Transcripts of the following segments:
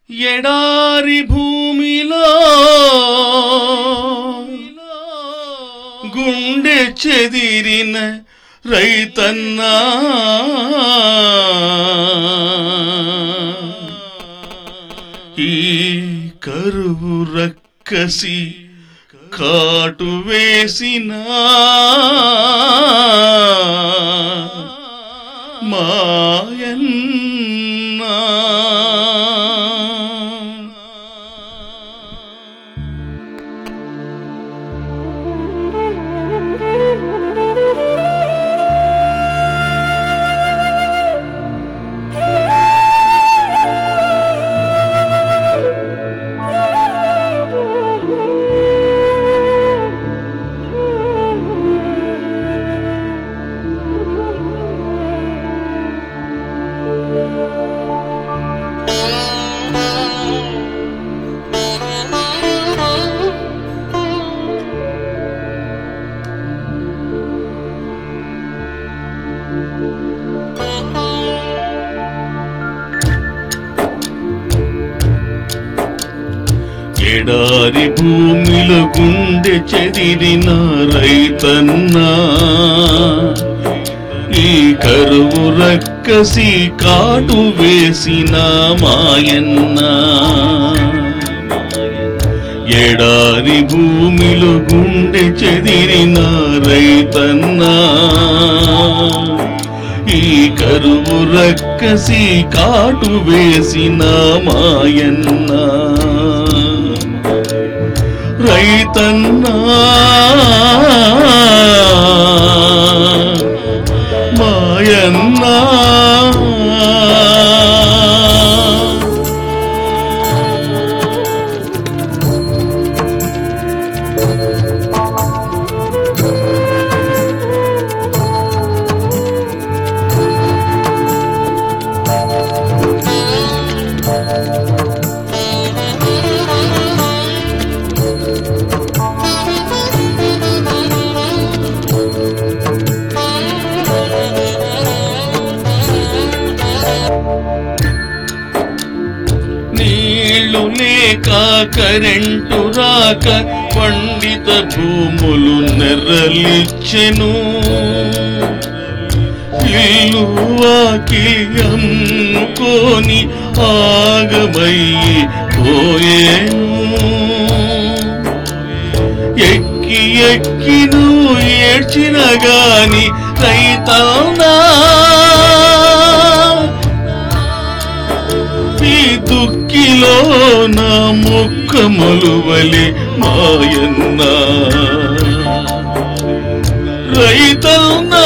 ఎడారి భూమిలో గుండె చెదిరిన రైతన్నా ఈ కరువు రక్కసి కాటు వేసిన మాయన్నా ఎడారి భూమిలో గుండె చెదిరిన రైతన్నా ఈ కరువు రక్కసి కాటు వేసిన మాయన్నా ఎడారి భూమిలో గుండె చెదిరిన రైతన్నా ఈ కరువు రక్కసి కాటు వేసిన మాయన్నా రైతన్నా మాయన్నా నీళ్లు లేక కరెంటు రాక పండిత భూములు నెర్రలిచ్చెను ఇల్లు వాకిలి అమ్ముకొని ఆగమయ్యి పోయేను ఎక్కి ఎక్కి నువ్వు ఏడ్చిన గాని రైతన్నా ఈ దుఃఖిలో నా ముఖములు వలి మాయన్న రైతన్నా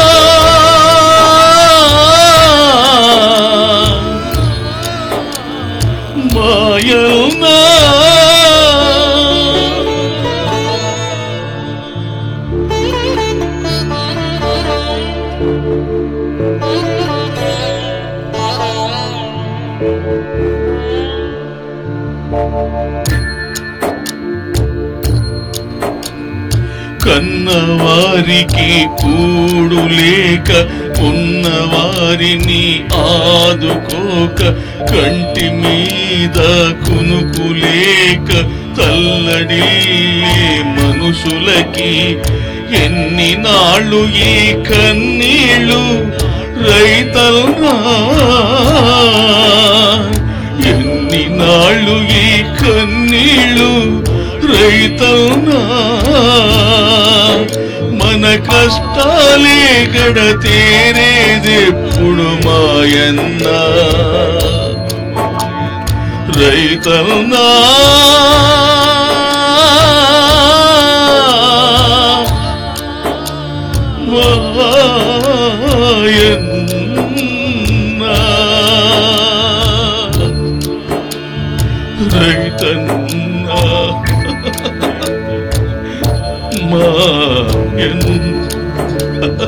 మాయన్నా కన్నవారికి కూడు లేక ఉన్నవారిని ఆదుకోక కంటి మీద కునుకు లేక తల్లడిల్లే మనుషులకి ఎన్ని నాళ్ళు ఈ కన్నీళ్ళు రైతల్నా ఎన్ని నాళ్ళు ఈ కన్నీళ్ళు రైతల్నా మన కష్టాలే గడ తేరేదెప్పుడు మాయన్నా రైతల్నా మాయన్నా రైతన్నా మాయన్నా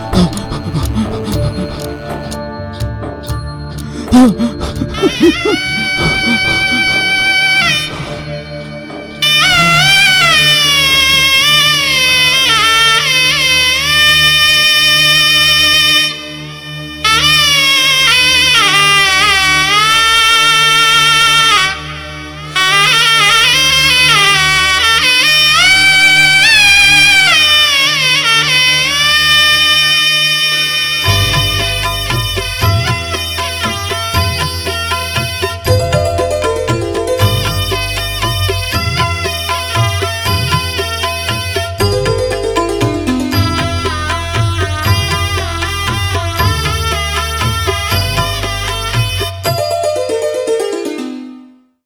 ఆ